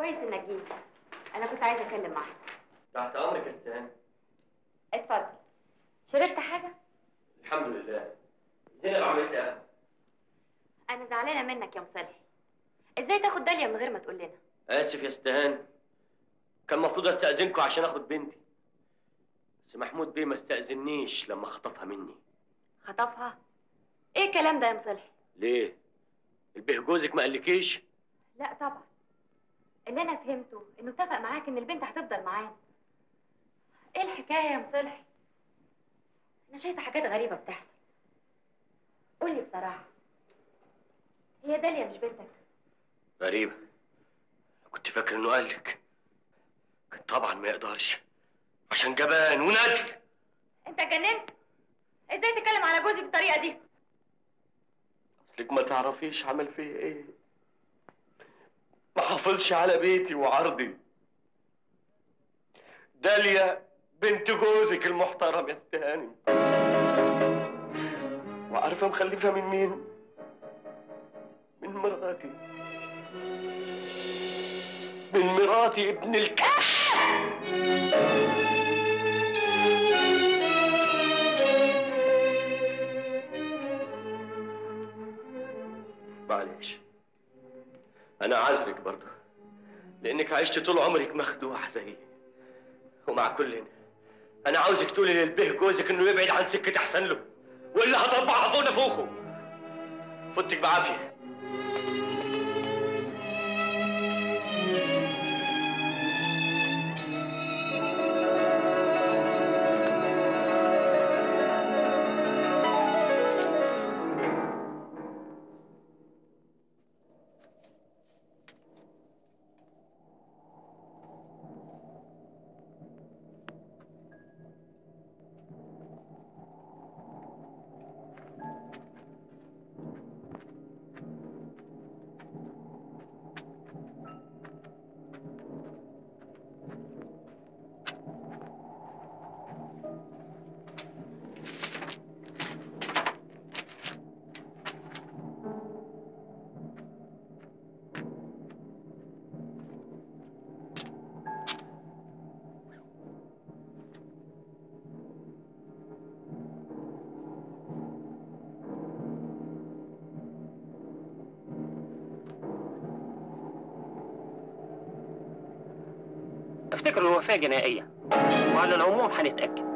كويس انك جيت انا كنت عايزه اتكلم معاك تحت امرك يا استهان اتفضل شربت حاجه الحمد لله زينب عملت لي قهوه انا زعلانه منك يا مصالحي ازاي تاخد داليا من غير ما تقول لنا اسف يا استهان كان المفروض استاذنكم عشان اخد بنتي بس محمود بيه ما استاذنيش لما خطفها مني خطفها ايه الكلام ده يا مصالحي ليه البيه جوزك ما قالكيش لا طبعا اللي انا فهمته انه اتفق معاك ان البنت هتفضل معانا ايه الحكايه يا مصالحي انا شايفه حاجات غريبه بتحصل قولي بصراحه هي داليا مش بنتك غريبة كنت فاكر انه قالك كان طبعا ما يقدرش عشان جبان وندل انت اتجننت ازاي تتكلم على جوزي بالطريقه دي اصلك ما تعرفيش عمل فيا ايه ما حافظش على بيتي وعرضي داليا بنت جوزك المحترم يا استهاني وعارفه مخلفه من مين من مراتي من مراتي ابن الكلب معلش انا عذرك برضو لانك عشت طول عمرك مخدوعه زيي ومع كل انا عاوزك تقولي للبيه جوزك انه يبعد عن سكه احسن له والا هطبعها فوق نافوخه فوتك بعافيه افتكر الوفاة جنائية وعلى العموم هنتأكد